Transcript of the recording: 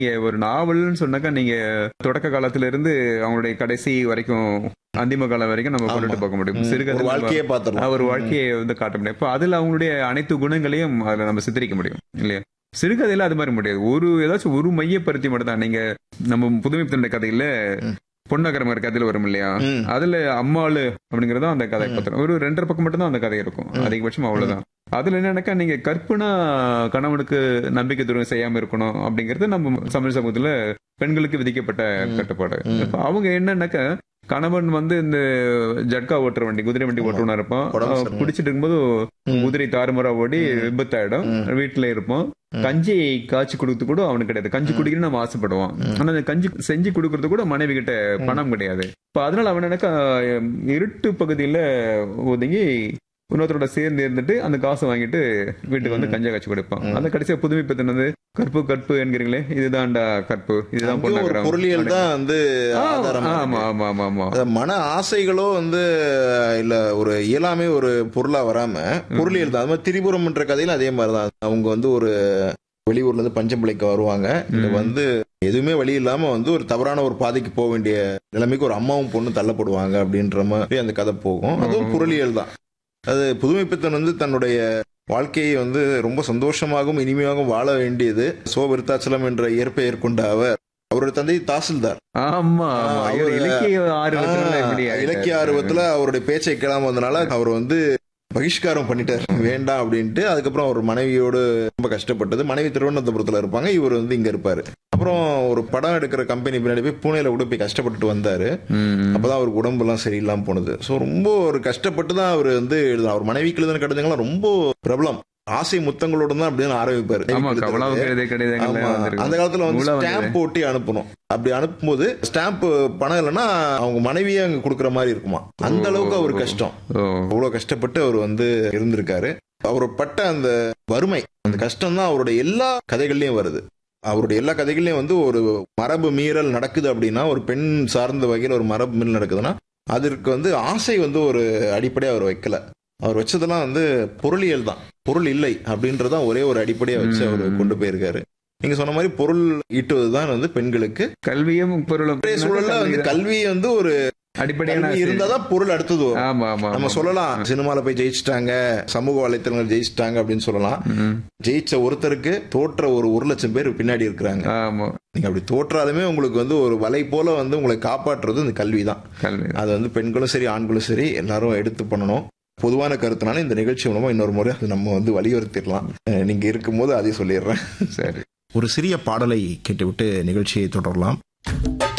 நீங்க ஒரு நாவல்னு சொன்னாக்கா நீங்க தொடக்க காலத்துல இருந்து அவங்களுடைய கடைசி வரைக்கும் அந்திம காலம் வரைக்கும் நம்ம ஆமா. கொண்டுட்டு போக முடியும் ம், ஒரு சிறுகதை வாழ்க்கையே நம்ம- பார்த்துடலாம் ஒரு வாழ்க்கையை வந்து காட்ட முடியும் இப்போ அதுல அவங்களுடைய அனைத்து குணங்களையும் அதுல நம்ம சித்தரிக்க முடியும் இல்லையா சிறுகதையில அது மாதிரி முடியாது ஒரு ஏதாச்சும் ஒரு மையப்படுத்தி மட்டும் தான் நீங்க நம்ம புதுமை பித்தனுடைய கதையில ம். பொன்னகரமர் கதையில வரும் இல்லையா ம். அதுல அம்மாளு அப்படிங்கறது அந்த கதை ம். பத்திரம் ஒரு ரெண்டரை பக்கம் மட்டும் தான் அந்த கதை இருக்கும் ம். அதிகபட்சம் அவ்வளவுதான் அதுல என்னன்னாக்கா நீங்க கற்பனா கணவனுக்கு நம்பிக்கை துரோகம் செய்யாம இருக்கணும் அப்படிங்கறது நம்ம தமிழ் சமூகத்துல பெண்களுக்கு விதிக்கப்பட்ட ம். கட்டுப்பாடு ம். இப்ப அவங்க என்னன்னாக்கா கணவன் வந்து இந்த ஜட்கா ஓட்டுற வண்டி குதிரை வண்டி ஆமா. ஓட்டுவனா இருப்பான் உடம்பு அவன் சரியில்லை. குடிச்சிட்டு இருக்கும்போது ம். குதிரை தாறுமாறா ஓடி ம். விபத்தாயிடும் ம். வீட்டுல இருப்போம் ம். கஞ்சி காய்ச்சி கொடுத்து கூட அவனுக்கு கிடையாது கஞ்சி ம். குடிக்கணும்னு நம்ம ஆசைப்படுவான் ம். ஆனா அந்த கஞ்சி செஞ்சு கொடுக்கறது கூட மனைவி கிட்ட ம். பணம் கிடையாது இப்ப அதனால அவன் எனக்கு இருட்டு பகுதியில ஒதுங்கி இன்னொருத்தரோட சேர்ந்து இருந்துட்டு அந்த காசை வாங்கிட்டு வீட்டுக்கு வந்து ம். கஞ்சா காய்ச்சி கொடுப்பான் ம். அந்த கடைசியா புதுமை பெத்தன் வந்து கற்பு கற்பு என்கிறீங்களே இதுதான்டா கற்பு இதுதான் அங்கேயும் ஒரு பொண்ணாக்குறோம் பொருளியல் தான் வந்து ஆ, ஆதாரமா ஆமா இருக்கு. ஆமா ஆமா ஆமா அது மன ஆசைகளோ வந்து இல்ல ஒரு இயலாமே ஒரு பொருளா வராம பொருளியல் தான் அது மாதிரி திரிபுரம் என்ற கதையில அதே மாதிரிதான் அவங்க வந்து ஒரு வெளியூர்ல இருந்து பஞ்சம்பிளைக்கு வருவாங்க இங்க ம். வந்து எதுவுமே வழி இல்லாம வந்து ஒரு தவறான ஒரு பாதைக்கு போக வேண்டிய நிலைமைக்கு ஒரு அம்மாவும் பொண்ணு தள்ளப்படுவாங்க அப்படின்ற மாதிரி அந்த கதை போகும் அதுவும் ம். பொருளியல் தான் அது புதுமைப்பித்தன் வந்து தன்னுடைய வாழ்க்கையை வந்து ரொம்ப சந்தோஷமாகவும் இனிமையாகவும் வாழ வேண்டியது சோ விருத்தாச்சலம் என்ற இயற்பெயர் கொண்ட அவர் அவருடைய தந்தை தாசில்தார் ஆமா ஆமா ஆ, இவர் அவரு- இலக்கிய ஆர்வத்துல ஆ, இப்படி ஆயிட்டாரு. இலக்கிய ஆர்வத்துல அவருடைய பேச்சை கேளாம வந்தனால அவர் வந்து பகிஷ்காரம் பண்ணிட்டார் வேண்டாம் அப்படின்ட்டு அதுக்கப்புறம் அவர் மனைவியோடு ரொம்ப கஷ்டப்பட்டது மனைவி திருவனந்தபுரத்துல இருப்பாங்க இவர் வந்து இங்க இருப்பாரு அப்புறம் ஒரு படம் எடுக்கிற கம்பெனி பின்னாடி போய் பூனேல கூட போய் கஷ்டப்பட்டுட்டு வந்தாரு ம். அப்பதான் அவருக்கு உடம்பெல்லாம் சரியில்லாம போனது சோ ரொம்ப ஒரு கஷ்டப்பட்டு தான் அவர் வந்து எழுதினார் அவர் மனைவிக்கு எழுதின கடிதங்கள்லாம் ரொம்ப பிரபலம் ஆசை முத்தங்களோட தான் அப்படின்னு ஆரம்பிப்பாரு ஆமா கவலாவுக்கு எழுதிய கடிதங்கள்ல ஆமா. வந்திருக்கு. அந்த காலத்துல வந்து நூலா வந்தது. ஸ்டாம்ப் போட்டி அனுப்பணும் அப்படி அனுப்பும்போது ஸ்டாம்ப் பணம் இல்லைன்னா அவங்க மனைவியே அங்க கொடுக்குற மாதிரி இருக்குமா அந்த அளவுக்கு அவர் கஷ்டம் ஓ அவ்வளவு கஷ்டப்பட்டு அவர் வந்து இருந்திருக்காரு அவர் பட்ட அந்த வறுமை அந்த கஷ்டம் தான் அவருடைய எல்லா கதைகள்லயும் வருது அவருடைய எல்லா கதைகள்லயும் வந்து ஒரு மரபு மீறல் நடக்குது அப்படின்னா ஒரு பெண் சார்ந்த வகையில் ஒரு மரபு மீறல் நடக்குதுன்னா அதற்கு வந்து ஆசை வந்து ஒரு அடிப்படையா அவர் வைக்கல அவர் வச்சதெல்லாம் வந்து பொருளியல் தான் பொருள் இல்லை அப்படின்றதான் ஒரே ஒரு அடிப்படையா வச்சு அவர் ம். கொண்டு போயிருக்காரு நீங்க சொன்ன மாதிரி பொருள் ஈட்டுவதுதான் வந்து பெண்களுக்கு கல்வியும் பொருளும் இன்றைய சூழல்ல வந்து கல்வி வந்து ஒரு அடிப்படையான கல்வி இருந்தாதான் பொருள் அடுத்தது வரும் ஆமா ஆமா நம்ம ஆமா. சொல்லலாம் சினிமால போய் ஜெயிச்சிட்டாங்க சமூக வலைத்தளங்கள் ஜெயிச்சிட்டாங்க அப்படின்னு சொல்லலாம் ம். ஜெயிச்ச ஒருத்தருக்கு தோற்ற ஒரு ஒரு லட்சம் பேர் பின்னாடி இருக்கிறாங்க ஆமா நீங்க அப்படி தோற்றாலுமே உங்களுக்கு வந்து ஒரு வலை போல வந்து உங்களை காப்பாற்றுறது இந்த கல்வி தான் கல்வி அது வந்து பெண்களும் சரி ஆண்களும் சரி எல்லாரும் எடுத்து பண்ணணும் பொதுவான கருத்துனால இந்த நிகழ்ச்சி மூலமா இன்னொரு முறை அது நம்ம வந்து வலியுறுத்திடலாம் அஹ் நீங்க இருக்கும்போது அதையும் சொல்லிடுறேன் சரி ஒரு சிறிய பாடலை கேட்டுவிட்டு நிகழ்ச்சியை தொடரலாம்